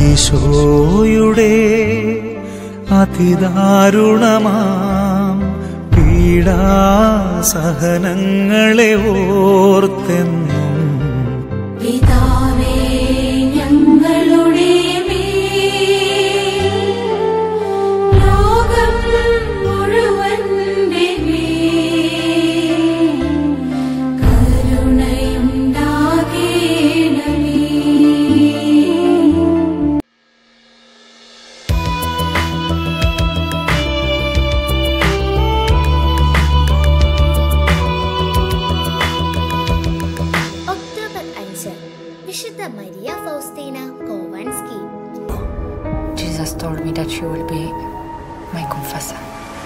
ഈശോയുടെ അതിദാരുണമാം പീഡാസഹനങ്ങളെ ഓർത്തെന്നും പിതാവേ ഞങ്ങളുടെ മേൽ ലോകം മുഴുവന്റെ മേൽ കരുണയുണ്ടാകേണമേ ഒക്ടോബർ അഞ്ച് വിശുദ്ധ Maria Faustina Kowalska Jesus told me that you will be my confessor.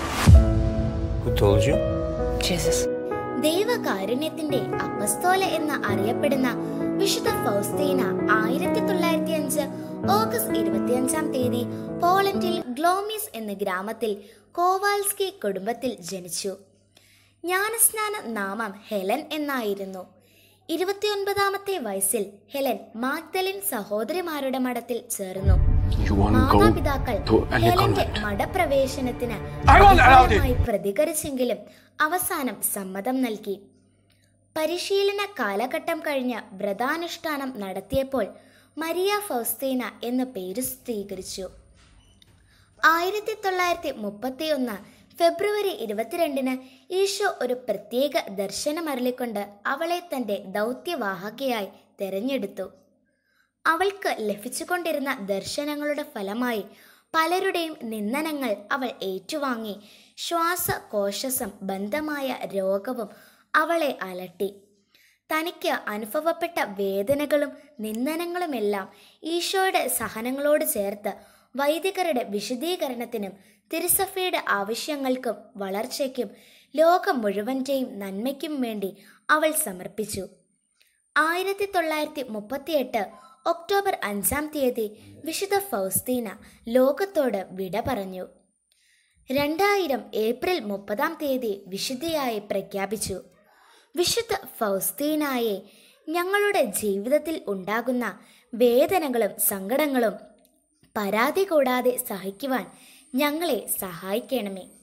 Who told you? Jesus. ദൈവകാരുണ്യത്തിന്റെ അപ്പസ്തോല എന്ന് അറിയപ്പെടുന്ന വിശുദ്ധ ഫൗസ്തീന ആയിരത്തി തൊള്ളായിരത്തി അഞ്ച് ഓഗസ്റ്റ് ഇരുപത്തിയഞ്ചാം തീയതി പോളണ്ടിൽ ഗ്ലോമീസ് എന്ന ഗ്രാമത്തിൽ കോവാൽസ്കി കുടുംബത്തിൽ ജനിച്ചു ജ്ഞാനസ്നാന നാമം ഹെലൻ എന്നായിരുന്നു ഇരുപത്തിയൊൻപതാമത്തെ വയസ്സിൽ ഹെലൻ മാഗ്ദലിൻ സഹോദരിമാരുടെ മഠത്തിൽ ചേർന്നു You want to go മാതാപിതാക്കൾ to any ഹെലന്റെ convent? മഠപ്രവേശനത്തിന് I won't allow it. പ്രതികൂലമായി പ്രതികരിച്ചെങ്കിലും അവസാനം സമ്മതം നൽകി പരിശീലന കാലഘട്ടം കഴിഞ്ഞ് വ്രതാനുഷ്ഠാനം നടത്തിയപ്പോൾ മരിയ ഫൗസ്തീന എന്ന പേര് സ്ഥിരീകരിച്ചു ആയിരത്തി തൊള്ളായിരത്തി മുപ്പത്തിയൊന്ന് ഫെബ്രുവരി ഇരുപത്തിരണ്ടിന് ഈശോ ഒരു പ്രത്യേക ദർശനമരളിക്കൊണ്ട് അവളെ തന്റെ ദൗത്യവാഹകയായി തെരഞ്ഞെടുത്തു അവൾക്ക് ലഭിച്ചുകൊണ്ടിരുന്ന ദർശനങ്ങളുടെ ഫലമായി പലരുടെയും നിന്ദനങ്ങൾ അവൾ ഏറ്റുവാങ്ങി ശ്വാസകോശ സംബന്ധമായ രോഗവും അവളെ അലട്ടി തനിക്ക് അനുഭവപ്പെട്ട വേദനകളും നിന്ദനങ്ങളുമെല്ലാം ഈശോയുടെ സഹനങ്ങളോട് ചേർത്ത് വൈദികരുടെ വിശദീകരണത്തിനും തിരുസഭയുടെ ആവശ്യങ്ങൾക്കും വളർച്ചയ്ക്കും ലോകം മുഴുവൻ്റെയും നന്മയ്ക്കും വേണ്ടി അവൾ സമർപ്പിച്ചു ആയിരത്തി തൊള്ളായിരത്തി മുപ്പത്തിയെട്ട് ഒക്ടോബർ അഞ്ചാം തീയതി വിശുദ്ധ ഫൗസ്തീന ലോകത്തോട് വിട പറഞ്ഞു രണ്ടായിരം ഏപ്രിൽ മുപ്പതാം തീയതി വിശുദ്ധയായി പ്രഖ്യാപിച്ചു വിശുദ്ധ ഫൗസ്തീനായെ ഞങ്ങളുടെ ജീവിതത്തിൽ ഉണ്ടാകുന്ന വേദനകളും സങ്കടങ്ങളും പരാതി കൂടാതെ സഹിക്കുവാൻ ഞങ്ങളെ സഹായിക്കണമേ